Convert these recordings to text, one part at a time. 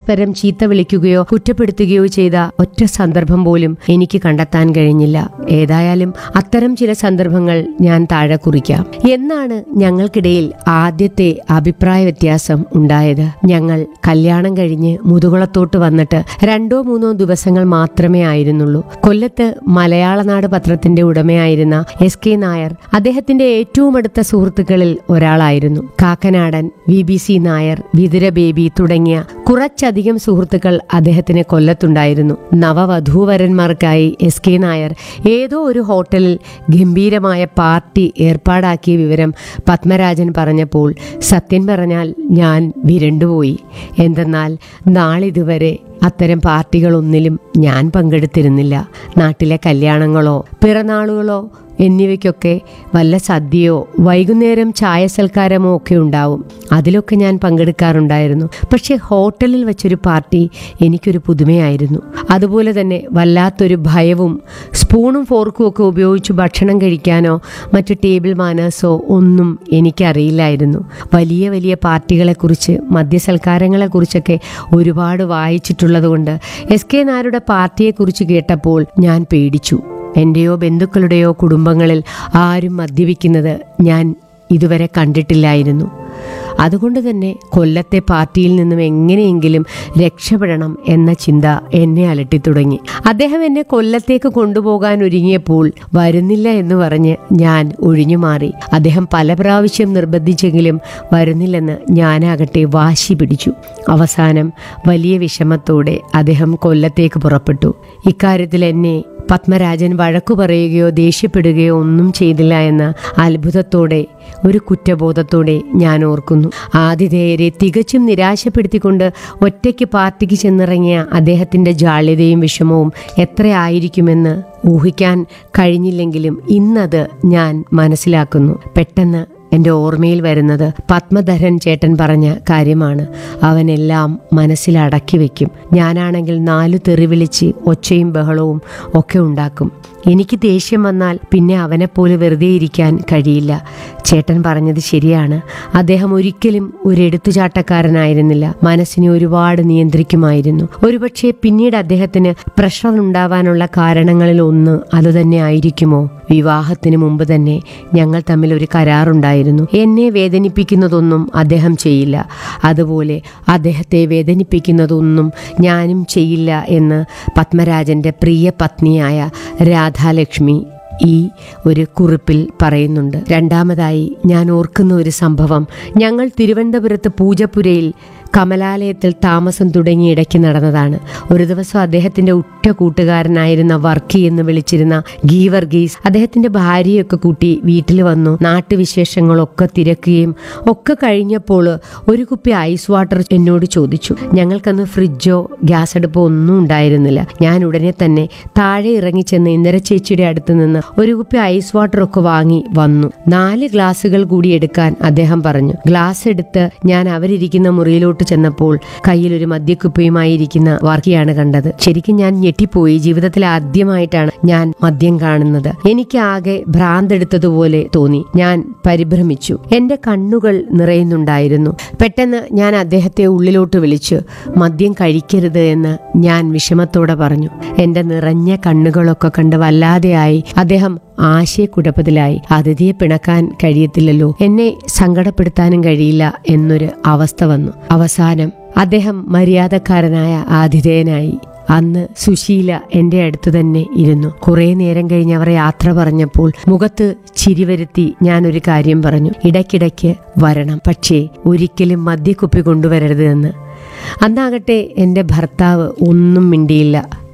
പരസ്പരം ചീത്ത വിളിക്കുകയോ കുറ്റപ്പെടുത്തുകയോ ചെയ്ത ഒറ്റ സന്ദർഭം പോലും എനിക്ക് കണ്ടെത്താൻ കഴിഞ്ഞില്ല ഏതായാലും അത്തരം ചില സന്ദർഭങ്ങൾ ഞാൻ താഴെ കുറിക്കാം എന്നാണ് ഞങ്ങൾക്കിടയിൽ ആദ്യത്തെ അഭിപ്രായ വ്യത്യാസം ഉണ്ടായത് ഞങ്ങൾ കല്യാണം കഴിഞ്ഞ് മുതുകുളത്തോട്ട് വന്നിട്ട് രണ്ടോ മൂന്നോ ദിവസങ്ങൾ മാത്രമേ ആയിരുന്നുള്ളൂ കൊല്ലത്ത് മലയാളനാട് പത്രത്തിന്റെ ഉടമയായിരുന്ന എസ് കെ നായർ അദ്ദേഹത്തിന്റെ ഏറ്റവും അടുത്ത സുഹൃത്തുക്കളിൽ ഒരാളായിരുന്നു Kakkanadan V B C Nair Vithura Baby തുടങ്ങിയ കുറച്ചധികം സുഹൃത്തുക്കൾ അദ്ദേഹത്തിന് കൊല്ലത്തുണ്ടായിരുന്നു നവവധൂവരന്മാർക്കായി എസ് കെ നായർ ഏതോ ഒരു ഹോട്ടലിൽ ഗംഭീരമായ പാർട്ടി ഏർപ്പാടാക്കിയ വിവരം പത്മരാജൻ പറഞ്ഞപ്പോൾ സത്യം പറഞ്ഞാൽ ഞാൻ വിരണ്ടുപോയി എന്തെന്നാൽ നാളിതുവരെ അത്തരം പാർട്ടികളൊന്നിലും ഞാൻ പങ്കെടുത്തിരുന്നില്ല നാട്ടിലെ കല്യാണങ്ങളോ പിറന്നാളുകളോ എന്നിവയ്ക്കൊക്കെ വല്ല സദ്യയോ വൈകുന്നേരം ചായ സൽക്കാരമോ ഒക്കെ ഉണ്ടാവും അതിലൊക്കെ ഞാൻ പങ്കെടുക്കാറുണ്ടായിരുന്നു പക്ഷേ ഹോട്ടലിൽ വെച്ചൊരു പാർട്ടി എനിക്കൊരു പുതുമയായിരുന്നു അതുപോലെ തന്നെ വല്ലാത്തൊരു ഭയവും സ്പൂണും ഫോർക്കും ഒക്കെ ഉപയോഗിച്ച് ഭക്ഷണം കഴിക്കാനോ മറ്റു ടേബിൾ മാനേഴ്സോ ഒന്നും എനിക്കറിയില്ലായിരുന്നു വലിയ വലിയ പാർട്ടികളെക്കുറിച്ച് മദ്യസൽക്കാരങ്ങളെക്കുറിച്ചൊക്കെ ഒരുപാട് വായിച്ചിട്ടുള്ളതുകൊണ്ട് എസ് കെ നായരുടെ പാർട്ടിയെക്കുറിച്ച് കേട്ടപ്പോൾ ഞാൻ പേടിച്ചു എൻ്റെയോ ബന്ധുക്കളുടെയോ കുടുംബങ്ങളിൽ ആരും മദ്യപിക്കുന്നത് ഞാൻ ഇതുവരെ കണ്ടിട്ടില്ലായിരുന്നു അതുകൊണ്ട് തന്നെ കൊല്ലത്തെ പാർട്ടിയിൽ നിന്നും എങ്ങനെയെങ്കിലും രക്ഷപ്പെടണം എന്ന ചിന്ത എന്നെ അലട്ടിത്തുടങ്ങി അദ്ദേഹം എന്നെ കൊല്ലത്തേക്ക് കൊണ്ടുപോകാൻ ഒരുങ്ങിയപ്പോൾ വരുന്നില്ല എന്ന് പറഞ്ഞ് ഞാൻ ഒഴിഞ്ഞുമാറി അദ്ദേഹം പല പ്രാവശ്യം നിർബന്ധിച്ചെങ്കിലും വരുന്നില്ലെന്ന് ഞാനാകട്ടെ വാശി പിടിച്ചു അവസാനം വലിയ വിഷമത്തോടെ അദ്ദേഹം കൊല്ലത്തേക്ക് പുറപ്പെട്ടു ഇക്കാര്യത്തിൽ എന്നെ പത്മരാജൻ വഴക്കു പറയുകയോ ദേഷ്യപ്പെടുകയോ ഒന്നും ചെയ്തില്ല എന്ന അത്ഭുതത്തോടെ ഒരു കുറ്റബോധത്തോടെ ഞാൻ ഓർക്കുന്നു ആതിഥേയരെ തികച്ചും നിരാശപ്പെടുത്തിക്കൊണ്ട് ഒറ്റയ്ക്ക് പാർട്ടിക്ക് ചെന്നിറങ്ങിയ അദ്ദേഹത്തിൻ്റെ ജാള്യതയും വിഷമവും എത്രയായിരിക്കുമെന്ന് ഊഹിക്കാൻ കഴിഞ്ഞില്ലെങ്കിലും ഇന്നത് ഞാൻ മനസ്സിലാക്കുന്നു പെട്ടെന്ന് എൻ്റെ ഓർമ്മയിൽ വരുന്നത് പത്മധരൻ ചേട്ടൻ പറഞ്ഞ കാര്യമാണ് അവനെല്ലാം മനസ്സിലടക്കി വെക്കും ഞാനാണെങ്കിൽ നാലു തെറി വിളിച്ച് ഒച്ചയും ബഹളവും ഒക്കെ ഉണ്ടാക്കും എനിക്ക് ദേഷ്യം വന്നാൽ പിന്നെ അവനെപ്പോലെ വെറുതെ ഇരിക്കാൻ കഴിയില്ല ചേട്ടൻ പറഞ്ഞത് ശരിയാണ് അദ്ദേഹം ഒരിക്കലും ഒരു എടുത്തുചാട്ടക്കാരനായിരുന്നില്ല മനസ്സിനെ ഒരുപാട് നിയന്ത്രിക്കുമായിരുന്നു ഒരുപക്ഷെ പിന്നീട് അദ്ദേഹത്തിന് പ്രഷർ ഉണ്ടാവാനുള്ള കാരണങ്ങളിൽ ഒന്ന് അതുതന്നെ ആയിരിക്കുമോ വിവാഹത്തിന് മുമ്പ് തന്നെ ഞങ്ങൾ തമ്മിൽ ഒരു കരാറുണ്ടായിരുന്നു എന്നെ വേദനിപ്പിക്കുന്നതൊന്നും അദ്ദേഹം ചെയ്യില്ല അതുപോലെ അദ്ദേഹത്തെ വേദനിപ്പിക്കുന്നതൊന്നും ഞാനും ചെയ്യില്ല എന്ന് പത്മരാജന്റെ പ്രിയ പത്നിയായ രാധാലക്ഷ്മി ഈ ഒരു കുറിപ്പിൽ പറയുന്നുണ്ട് രണ്ടാമതായി ഞാൻ ഓർക്കുന്ന ഒരു സംഭവം ഞങ്ങൾ തിരുവനന്തപുരത്ത് പൂജപ്പുരയിൽ കമലാലയത്തിൽ താമസം തുടങ്ങി ഇടയ്ക്ക് നടന്നതാണ് ഒരു ദിവസം അദ്ദേഹത്തിന്റെ ഉറ്റ കൂട്ടുകാരനായിരുന്ന വർക്കി എന്ന് വിളിച്ചിരുന്ന ഗീ വർഗീസ് അദ്ദേഹത്തിന്റെ ഭാര്യയൊക്കെ കൂട്ടി വീട്ടിൽ വന്നു നാട്ടുവിശേഷങ്ങളൊക്കെ തിരക്കുകയും ഒക്കെ കഴിഞ്ഞപ്പോൾ ഒരു കുപ്പി ഐസ് വാട്ടർ എന്നോട് ചോദിച്ചു ഞങ്ങൾക്കന്ന് ഫ്രിഡ്ജോ ഗ്യാസ് അടുപ്പോ ഒന്നും ഉണ്ടായിരുന്നില്ല ഞാൻ ഉടനെ തന്നെ താഴെ ഇറങ്ങി ചെന്ന് ഇന്ദിര ചേച്ചിയുടെ അടുത്ത് നിന്ന് ഒരു കുപ്പി ഐസ് വാട്ടർ ഒക്കെ വാങ്ങി വന്നു നാല് ഗ്ലാസുകൾ കൂടി എടുക്കാൻ അദ്ദേഹം പറഞ്ഞു ഗ്ലാസ് എടുത്ത് ഞാൻ അവരിരിക്കുന്ന മുറിയിലോട്ട് ചെന്നപ്പോൾ കയ്യിൽ ഒരു മദ്യക്കുപ്പിയുമായി ഇരിക്കുന്ന വർക്കിയാണ് കണ്ടത് ശരിക്കും ഞാൻ ഞെട്ടിപ്പോയി ജീവിതത്തിൽ ആദ്യമായിട്ടാണ് ഞാൻ മദ്യം കാണുന്നത് എനിക്ക് ആകെ ഭ്രാന്തെടുത്തതുപോലെ തോന്നി ഞാൻ പരിഭ്രമിച്ചു എന്റെ കണ്ണുകൾ നിറയുന്നുണ്ടായിരുന്നു പെട്ടെന്ന് ഞാൻ അദ്ദേഹത്തെ ഉള്ളിലോട്ട് വിളിച്ചു മദ്യം കഴിക്കരുത് എന്ന് ഞാൻ വിഷമത്തോടെ പറഞ്ഞു എന്റെ നിറഞ്ഞ കണ്ണുകളൊക്കെ കണ്ട് വല്ലാതെയായി അദ്ദേഹം ആശയക്കുഴപ്പത്തിലായി അതിഥിയെ പിണക്കാൻ കഴിയത്തില്ലല്ലോ എന്നെ സങ്കടപ്പെടുത്താനും കഴിയില്ല എന്നൊരു അവസ്ഥ വന്നു അവസാനം അദ്ദേഹം മര്യാദക്കാരനായ ആതിഥേയനായി അന്ന് സുശീല എന്റെ അടുത്ത് തന്നെ ഇരുന്നു കുറെ നേരം കഴിഞ്ഞ് അവർ യാത്ര പറഞ്ഞപ്പോൾ മുഖത്ത് ചിരി വരുത്തി ഞാൻ ഒരു കാര്യം പറഞ്ഞു ഇടയ്ക്കിടയ്ക്ക് വരണം പക്ഷേ ഒരിക്കലും മദ്യക്കുപ്പി കൊണ്ടുവരരുത് എന്ന് അന്നാകട്ടെ എൻ്റെ ഭർത്താവ് ഒന്നും മിണ്ടിയില്ല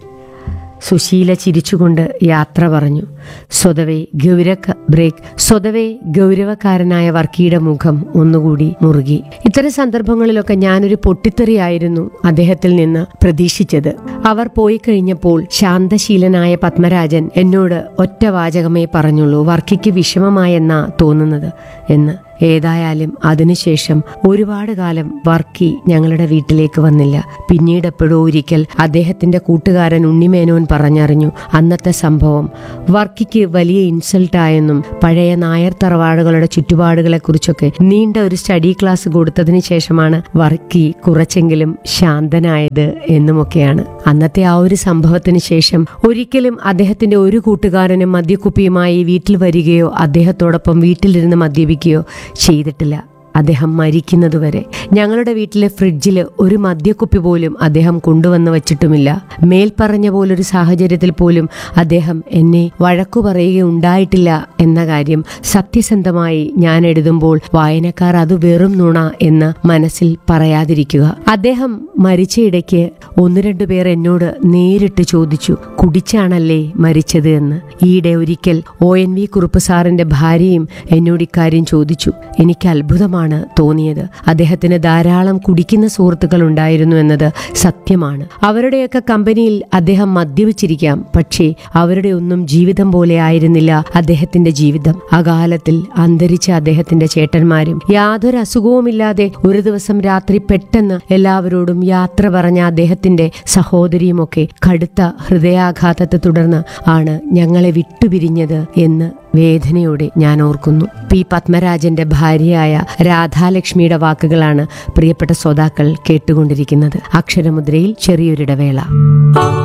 സുശീല ചിരിച്ചുകൊണ്ട് യാത്ര പറഞ്ഞു സ്വതവേ ഗൗര ബ്രേക്ക് സ്വതവേ ഗൗരവക്കാരനായ വർക്കിയുടെ മുഖം ഒന്നുകൂടി മുറുകി ഇത്തരം സന്ദർഭങ്ങളിലൊക്കെ ഞാനൊരു പൊട്ടിത്തെറിയായിരുന്നു അദ്ദേഹത്തിൽ നിന്ന് പ്രതീക്ഷിച്ചത് അവർ പോയി കഴിഞ്ഞപ്പോൾ ശാന്തശീലനായ പത്മരാജൻ എന്നോട് ഒറ്റ വാചകമേ പറഞ്ഞുള്ളൂ വർക്കിക്ക് വിഷമമായെന്നാ തോന്നുന്നത് എന്ന് ഏതായാലും അതിനുശേഷം ഒരുപാട് കാലം വർക്കി ഞങ്ങളുടെ വീട്ടിലേക്ക് വന്നില്ല പിന്നീട് എപ്പോഴോ ഒരിക്കൽ അദ്ദേഹത്തിന്റെ കൂട്ടുകാരൻ ഉണ്ണിമേനോൻ പറഞ്ഞറിഞ്ഞു അന്നത്തെ സംഭവം വർക്കിക്ക് വലിയ ഇൻസൾട്ടായെന്നും പഴയ നായർ തറവാടുകളുടെ ചുറ്റുപാടുകളെക്കുറിച്ചൊക്കെ നീണ്ട ഒരു സ്റ്റഡി ക്ലാസ് കൊടുത്തതിന് ശേഷമാണ് വർക്കി കുറച്ചെങ്കിലും ശാന്തനായത് എന്നുമൊക്കെയാണ് അന്നത്തെ ആ ഒരു സംഭവത്തിന് ശേഷം ഒരിക്കലും അദ്ദേഹത്തിന്റെ ഒരു കൂട്ടുകാരനും മദ്യക്കുപ്പിയുമായി വീട്ടിൽ വരികയോ അദ്ദേഹത്തോടൊപ്പം വീട്ടിലിരുന്ന് മദ്യപിക്കുകയോ ചെയ്തിട്ടില്ല അദ്ദേഹം മരിക്കുന്നതുവരെ ഞങ്ങളുടെ വീട്ടിലെ ഫ്രിഡ്ജിൽ ഒരു മദ്യക്കുപ്പി പോലും അദ്ദേഹം കൊണ്ടുവന്ന് വച്ചിട്ടുമില്ല മേൽപ്പറഞ്ഞ പോലൊരു സാഹചര്യത്തിൽ പോലും അദ്ദേഹം എന്നെ വഴക്കു പറയുകയുണ്ടായിട്ടില്ല എന്ന കാര്യം സത്യസന്ധമായി ഞാൻ എഴുതുമ്പോൾ വായനക്കാർ അത് വെറും നുണ എന്ന് മനസ്സിൽ പറയാതിരിക്കുക അദ്ദേഹം മരിച്ചയിടയ്ക്ക് ഒന്ന് രണ്ടു പേർ എന്നോട് നേരിട്ട് ചോദിച്ചു കുടിച്ചാണല്ലേ മരിച്ചത് എന്ന് ഈയിടെ ഒരിക്കൽ ഒ എൻ വി കുറുപ്പ് സാറിന്റെ ഭാര്യയും എന്നോട് ഇക്കാര്യം ചോദിച്ചു എനിക്ക് അത്ഭുതമാണ് തോന്നിയത് അദ്ദേഹത്തിന് ധാരാളം കുടിക്കുന്ന സുഹൃത്തുക്കൾ ഉണ്ടായിരുന്നു എന്നത് സത്യമാണ് അവരുടെയൊക്കെ കമ്പനിയിൽ അദ്ദേഹം മദ്യപിച്ചിരിക്കാം പക്ഷേ അവരുടെ ഒന്നും ജീവിതം പോലെ ആയിരുന്നില്ല അദ്ദേഹത്തിന്റെ ജീവിതം അകാലത്തിൽ അന്തരിച്ച അദ്ദേഹത്തിന്റെ ചേട്ടന്മാരും യാതൊരു അസുഖവുമില്ലാതെ ഒരു ദിവസം രാത്രി പെട്ടെന്ന് എല്ലാവരോടും യാത്ര പറഞ്ഞ അദ്ദേഹത്തിന്റെ സഹോദരിയുമൊക്കെ കടുത്ത ഹൃദയാഘാതത്തെ തുടർന്ന് ആണ് ഞങ്ങളെ വിട്ടുപിരിഞ്ഞത് എന്ന് വേദനയോടെ ഞാൻ ഓർക്കുന്നു പി പത്മരാജന്റെ ഭാര്യയായ രാധാലക്ഷ്മിയുടെ വാക്കുകളാണ് പ്രിയപ്പെട്ട ശ്രോതാക്കൾ കേട്ടുകൊണ്ടിരിക്കുന്നത് അക്ഷരമുദ്രയിൽ ചെറിയൊരിടവേള